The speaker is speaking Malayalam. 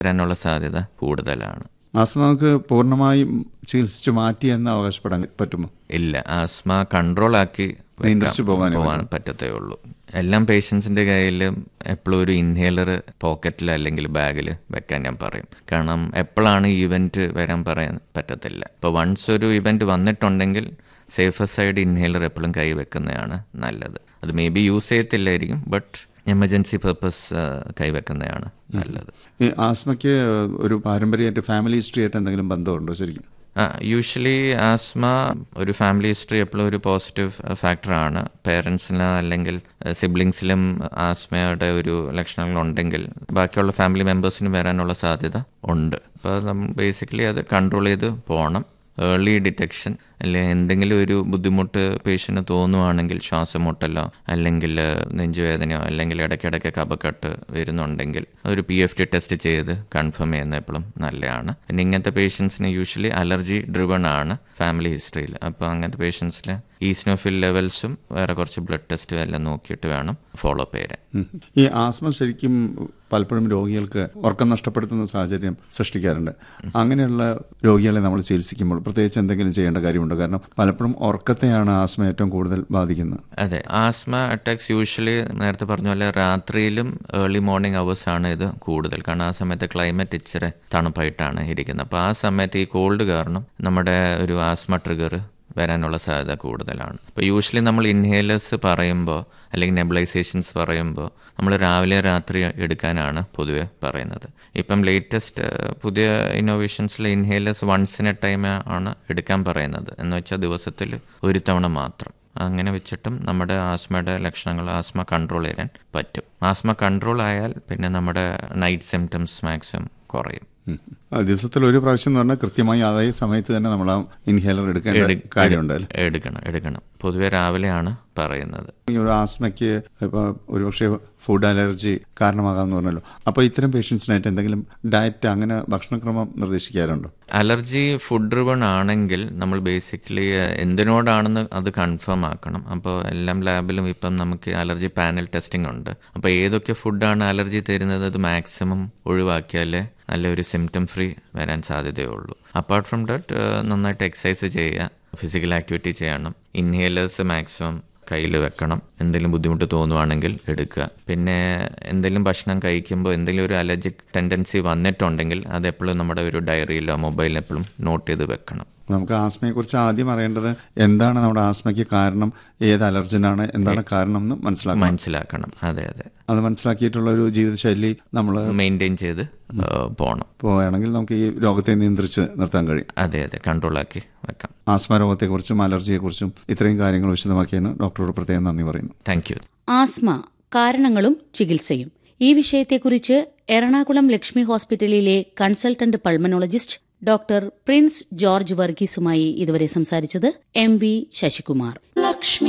വരാനുള്ള സാധ്യത കൂടുതലാണ് ആസ്മ നമുക്ക് പൂർണ്ണമായും ചികിത്സിച്ച് മാറ്റി എന്ന് അവകാശപ്പെടാൻ പറ്റുമോ ഇല്ല ആസ്മ കൺട്രോൾ ആക്കി വെക്കാം. നിയന്ത്രിച്ച് പോകാനേ പോകാൻ പറ്റത്തേ ഉള്ളൂ എല്ലാം പേഷ്യൻസിന്റെ കയ്യിൽ എപ്പോഴും ഒരു ഇൻഹേലർ പോക്കറ്റിൽ അല്ലെങ്കിൽ ബാഗിൽ വെക്കാൻ ഞാൻ പറയും കാരണം എപ്പോഴാണ് ഇവന്റ് വരാൻ പറയാൻ പറ്റത്തില്ല ഇപ്പോൾ വൺസ് ഒരു ഇവന്റ് വന്നിട്ടുണ്ടെങ്കിൽ സേഫർ സൈഡ് ഇൻഹേലർ എപ്പോഴും കൈ വെക്കുന്നതാണ് നല്ലത് അത് മേ ബി യൂസ് ചെയ്യത്തില്ലായിരിക്കും ബട്ട് എമർജൻസി പർപ്പസ് കൈവെക്കുന്നതാണ് നല്ലത് ഈ ആസ്മയ്ക്ക് ഒരു പാരമ്പര്യമായിട്ട് ഫാമിലി ഹിസ്റ്ററി ആയിട്ട് എന്തെങ്കിലും ബന്ധമുണ്ടോ ശരിക്കും ആ യൂഷ്വലി ആസ്മ ഒരു ഫാമിലി ഹിസ്റ്ററി എപ്പോഴും ഒരു പോസിറ്റീവ് ഫാക്ടറാണ് പേരൻസിന് അല്ലെങ്കിൽ സിബ്ലിങ്സിലും ആസ്മയുടെ ഒരു ലക്ഷണങ്ങൾ ഉണ്ടെങ്കിൽ ബാക്കിയുള്ള ഫാമിലി മെമ്പേഴ്സിന് വരാനുള്ള സാധ്യത ഉണ്ട് അപ്പോൾ നമ്മൾ ബേസിക്കലി അത് കൺട്രോൾ ചെയ്ത് പോകണം ഏർലി ഡിറ്റക്ഷൻ അല്ലെങ്കിൽ എന്തെങ്കിലും ഒരു ബുദ്ധിമുട്ട് പേഷ്യന് തോന്നുവാണെങ്കിൽ ശ്വാസം മുട്ടലോ അല്ലെങ്കിൽ നെഞ്ചുവേദനയോ അല്ലെങ്കിൽ ഇടയ്ക്കിടയ്ക്ക് കപക്കെട്ട് വരുന്നുണ്ടെങ്കിൽ ഒരു പി എഫ് ടി ടെസ്റ്റ് ചെയ്ത് കൺഫേം ചെയ്യുന്ന എപ്പോഴും നല്ലതാണ് പിന്നെ ഇങ്ങനത്തെ പേഷ്യൻസിന് യൂഷ്വലി അലർജി ഡ്രിവൺ ആണ് ഫാമിലി ഹിസ്റ്ററിയിൽ അപ്പോൾ അങ്ങനത്തെ പേഷ്യൻസിൽ ഈസ്നോഫിൽ ലെവൽസും വേറെ കുറച്ച് ബ്ലഡ് ടെസ്റ്റും എല്ലാം നോക്കിയിട്ട് വേണം ഫോളോ അപ്പ് ചെയ്യാൻ ഉം. ഈ ആസ്മ ശരിക്കും പലപ്പോഴും രോഗികൾക്ക് ഉറക്കം നഷ്ടപ്പെടുത്തുന്ന സാഹചര്യം സൃഷ്ടിക്കാറുണ്ട് അങ്ങനെയുള്ള രോഗികളെ നമ്മൾ ചികിത്സിക്കുമ്പോൾ പ്രത്യേകിച്ച് എന്തെങ്കിലും ചെയ്യേണ്ട കാര്യമുണ്ടോ കാരണം പലപ്പോഴും ഉറക്കത്തെയാണ് ആസ്മ ഏറ്റവും കൂടുതൽ ബാധിക്കുന്നത് അതെ ആസ്മ അറ്റാക്സ് യൂഷ്വലി നേരത്തെ പറഞ്ഞ പോലെ രാത്രിയിലും ഏർലി മോർണിംഗ് അവേഴ്സ് ആണ് ഇത് കൂടുതൽ കാരണം ആ സമയത്ത് ക്ലൈമറ്റ് ഇച്ചിരി തണുപ്പായിട്ടാണ് ഇരിക്കുന്നത് അപ്പോൾ ആ സമയത്ത് ഈ കോൾഡ് കാരണം നമ്മുടെ ഒരു ആസ്മ ട്രിഗർ വരാനുള്ള സാധ്യത കൂടുതലാണ് ഇപ്പോൾ യൂഷ്വലി നമ്മൾ ഇൻഹേലേഴ്സ് പറയുമ്പോൾ അല്ലെങ്കിൽ നെബിലൈസേഷൻസ് പറയുമ്പോൾ നമ്മൾ രാവിലെ രാത്രി എടുക്കാനാണ് പൊതുവെ പറയുന്നത് ഇപ്പം ലേറ്റസ്റ്റ് പുതിയ ഇന്നോവേഷൻസിൽ inhalers once in a time ആണ് എടുക്കാൻ പറയുന്നത് എന്ന് വെച്ചാൽ ദിവസത്തിൽ ഒരു തവണ മാത്രം അങ്ങനെ വെച്ചിട്ടും നമ്മുടെ ആസ്മയുടെ ലക്ഷണങ്ങൾ ആസ്മ കൺട്രോൾ ചെയ്യാൻ പറ്റും ആസ്മ കൺട്രോൾ ആയാൽ പിന്നെ നമ്മുടെ നൈറ്റ് സിംറ്റംസ് മാക്സിമം കുറയും ഉം. ആ, ദിവസത്തിൽ ഒരു പ്രാവശ്യം എന്ന് പറഞ്ഞാൽ കൃത്യമായി അതേ സമയത്ത് തന്നെ നമ്മൾ ആ ഇൻഹേലർ എടുക്കേണ്ട എടു- കാര്യമുണ്ട് അല്ലേ എടുക്കണം എടുക്കണം പൊതുവെ രാവിലെയാണ് പറയുന്നത് ഈ ഒരു ആസ്മയ്ക്ക് ഇപ്പോൾ ഒരുപക്ഷെ ഫുഡ് അലർജി കാരണമാകാമെന്ന് പറഞ്ഞല്ലോ അപ്പോൾ ഇത്തരം പേഷ്യൻസിനായിട്ട് എന്തെങ്കിലും ഡയറ്റ് അങ്ങനെ ഭക്ഷണക്രമം നിർദ്ദേശിക്കാറുണ്ടോ അലർജി ഫുഡ് ഡ്രിവൺ ആണെങ്കിൽ നമ്മൾ ബേസിക്കലി എന്തിനോടാണെന്ന് അത് കൺഫേം ആക്കണം അപ്പോൾ എല്ലാം ലാബിലും ഇപ്പം നമുക്ക് അലർജി പാനൽ ടെസ്റ്റിംഗ് ഉണ്ട് അപ്പോൾ ഏതൊക്കെ ഫുഡാണ് അലർജി തരുന്നത് അത് മാക്സിമം ഒഴിവാക്കിയാലേ നല്ലൊരു സിംറ്റം ഫ്രീ വരാൻ സാധ്യതയുള്ളൂ അപ്പാർട്ട് ഫ്രം ദാറ്റ് നന്നായിട്ട് എക്സസൈസ് ചെയ്യുക ഫിസിക്കൽ ആക്ടിവിറ്റി ചെയ്യണം ഇൻഹേലേഴ്സ് മാക്സിമം കയ്യിൽ വെക്കണം എന്തെങ്കിലും ബുദ്ധിമുട്ട് തോന്നുവാണെങ്കിൽ എടുക്കുക പിന്നെ എന്തെങ്കിലും ഭക്ഷണം കഴിക്കുമ്പോൾ എന്തെങ്കിലും ഒരു അലർജിക് ടെൻഡൻസി വന്നിട്ടുണ്ടെങ്കിൽ അത് എപ്പോഴും നമ്മുടെ ഒരു ഡയറിയിലോ മൊബൈലിൽ എപ്പോഴും നോട്ട് ചെയ്ത് വെക്കണം നമുക്ക് ആസ്മയെക്കുറിച്ച് ആദ്യം അറിയേണ്ടത് എന്താണ് നമ്മുടെ ആസ്മയ്ക്ക് കാരണം ഏത് അലർജനാണ് എന്താണ് കാരണം എന്ന് മനസ്സിലാക്കണം മനസ്സിലാക്കണം അതെ അതെ അത് മനസ്സിലാക്കിയിട്ടുള്ള ഒരു ജീവിതശൈലി നമ്മൾ മെയിൻറ്റെയിൻ ചെയ്ത് ഏഹ്, പോകണം പോവുകയാണെങ്കിൽ നമുക്ക് ഈ രോഗത്തെ നിയന്ത്രിച്ച് നിർത്താൻ കഴിയും അതെ അതെ കൺട്രോളാക്കി വെക്കാം ആസ്മ രോഗത്തെക്കുറിച്ചും അലർജിയെക്കുറിച്ചും ഇത്രയും കാര്യങ്ങൾ വിശദമാക്കിയതിന് ഡോക്ടറോട് പ്രത്യേകം നന്ദി പറയുന്നു താങ്ക് യു ആസ്മ കാരണങ്ങളും ചികിത്സയും ഈ വിഷയത്തെക്കുറിച്ച് എറണാകുളം ലക്ഷ്മി ഹോസ്പിറ്റലിലെ consultant pulmonologist doctor Prince George വർഗീസുമായി ഇതുവരെ സംസാരിച്ചത് എം വി ശശികുമാർ ലക്ഷ്മി